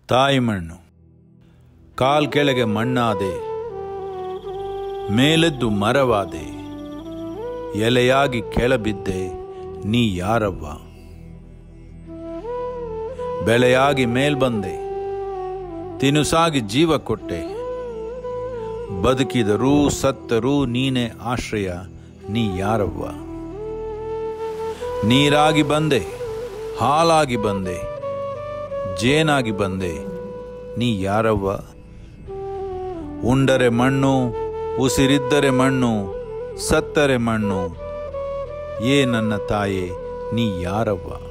ತಾಯಿ ಮಣ್ಣು ಕಾಲ್ ಕೆಳಗೆ ಮಣ್ಣಾದೆ ಮೇಲೆದ್ದು ಮರವಾದೆ ಎಲೆಯಾಗಿ ಕೆಳಬಿದ್ದೆ ನೀ ಯಾರವ್ವ ಬೆಳೆಯಾಗಿ ಮೇಲ್ಬಂದೆ ತಿನುಸಾಗಿ ಜೀವ ಕೊಟ್ಟೆ ಬದುಕಿದರೂ ಸತ್ತರೂ ನೀನೆ ಆಶ್ರಯ ನೀ ಯಾರವ್ವ ನೀರಾಗಿ ಬಂದೆ ಹಾಲಾಗಿ ಬಂದೆ ಜೇನಾಗಿ ಬಂದೆ ನೀ ಯಾರವ್ವ ಉಂಡರೆ ಮಣ್ಣು ಉಸಿರಿದ್ದರೆ ಮಣ್ಣು ಸತ್ತರೆ ಮಣ್ಣು ಏ ನನ್ನ ತಾಯೆ ನೀ ಯಾರವ್ವ